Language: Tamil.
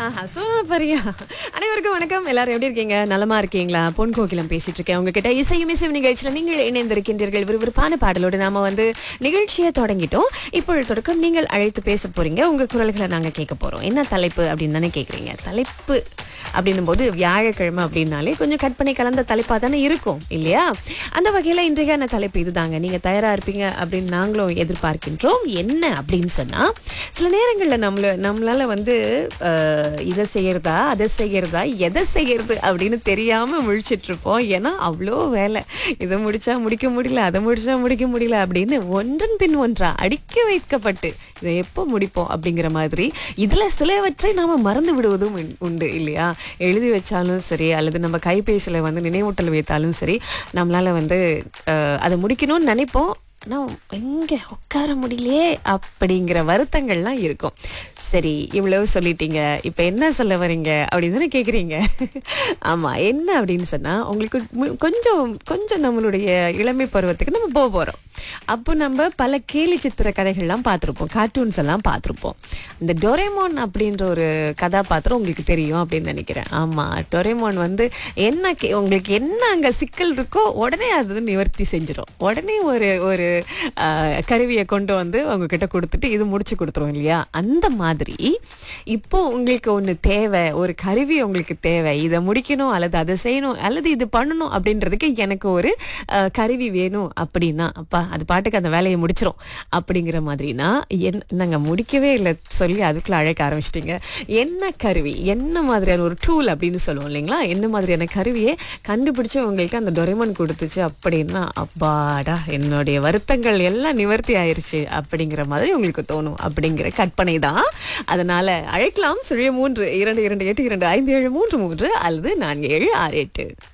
ஆஹா சோனா பரியா அனைவருக்கும் வணக்கம் எல்லாரும் எப்படி இருக்கீங்க நலமா இருக்கீங்களா பொன் கோகிலம் பேசிட்டு இருக்கேன் உங்ககிட்ட இசையும் இசையும் நிகழ்ச்சியில நீங்கள் இணைந்திருக்கின்றீர்கள் விறுவிறுப்பான பாடலோடு நாம வந்து நிகழ்ச்சியை தொடங்கிட்டோம் இப்பொழுது தொடக்கம் நீங்கள் அழைத்து பேச போறீங்க உங்க குரல்களை நாங்க கேட்க போறோம் என்ன தலைப்பு அப்படின்னு தானே கேக்குறீங்க தலைப்பு அப்படின்னும் போது வியாழக்கிழமை அப்படின்னாலே கொஞ்சம் கற்பனை கலந்த தலைப்பா தானே இருக்கும் இல்லையா அந்த வகையில இன்றைக்கான தலைப்பு இதுதாங்க நீங்க தயாரா இருப்பீங்க அப்படின்னு நாங்களும் எதிர்பார்க்கின்றோம் என்ன அப்படின்னு சொன்னா சில நேரங்கள்ல நம்மள நம்மளால வந்து அஹ், இதை செய்யறதா அதை செய்யறதா எதை செய்யறது அப்படின்னு தெரியாம முழிச்சிட்டு இருப்போம் ஏன்னா அவ்வளோ வேலை இதை முடிச்சா முடிக்க முடியல அதை முடிச்சா முடிக்க முடியல அப்படின்னு ஒன்றன் பின் ஒன்றா அடுக்கி வைக்கப்பட்டு இதை எப்போ முடிப்போம் அப்படிங்கிற மாதிரி இதுல சிலவற்றை நாம மறந்து விடுவதும் உண்- உண்டு இல்லையா எழுதி வச்சாலும் சரி அல்லது நம்ம கைபேசியில வந்து நினைவூட்டல் வைத்தாலும் சரி நம்மளால வந்து அஹ், அதை முடிக்கணும்னு நினைப்போம் ஆனால் எங்க உட்கார முடியலையே அப்படிங்கிற வருத்தங்கள்லாம் இருக்கும் சரி இவ்வளவு சொல்லிட்டீங்க இப்போ என்ன சொல்ல வரீங்க அப்படின்னு தானே கேட்குறீங்க ஆமாம் என்ன அப்படின்னு சொன்னால் உங்களுக்கு மு- கொஞ்சம் கொஞ்சம் நம்மளுடைய இளமை பருவத்துக்கு நம்ம போக போகிறோம் அப்போ நம்ம பல கேலி சித்திர கதைகள்லாம் பார்த்துருப்போம் கார்ட்டூன்ஸ் எல்லாம் பார்த்துருப்போம் இந்த டொரேமோன் அப்படின்ற ஒரு கதாபாத்திரம் உங்களுக்கு தெரியும் அப்படின்னு நினைக்கிறேன் ஆமாம் டொரேமோன் வந்து என்ன கே- உங்களுக்கு என்ன அங்கே சிக்கல் இருக்கோ உடனே அது நிவர்த்தி செஞ்சிடும் உடனே ஒரு ஒரு ஆஹ், கருவியை கொண்டு வந்து உங்ககிட்ட கொடுத்துட்டு இது முடிச்சு கொடுத்துரும் இல்லையா அந்த மாதிரி இப்போ உங்களுக்கு ஒன்று தேவை ஒரு கருவி உங்களுக்கு தேவை இதை முடிக்கணும் அல்லது அதை செய்யணும் அல்லது இது பண்ணணும் அப்படின்றதுக்கு எனக்கு ஒரு ஆஹ், கருவி வேணும் அப்படின்னா அப்பா அது பாட்டுக்கு அந்த வேலையை முடிச்சிரும் அப்படிங்கிற மாதிரினா என் நாங்கள் முடிக்கவே இல்லை சொல்லி அதுக்குள்ள அழைக்க ஆரம்பிச்சிட்டிங்க என்ன கருவி என்ன மாதிரியான ஒரு டூல் அப்படின்னு சொல்லுவோம் இல்லைங்களா என்ன மாதிரியான கருவியை கண்டுபிடிச்சு உங்களுக்கு அந்த டொரேமன் கொடுத்துச்சு அப்படின்னா அப்பாடா என்னுடைய வருத்தங்கள் எல்லாம் நிவர்த்தி ஆயிருச்சு அப்படிங்கிற மாதிரி உங்களுக்கு தோணும் அப்படிங்கிற கற்பனை தான் அதனால அழைக்கலாம் சுழிய மூன்று இரண்டு இரண்டு எட்டு இரண்டு ஐந்து ஏழு மூன்று மூன்று அல்லது நான்கு ஏழு ஆறு எட்டு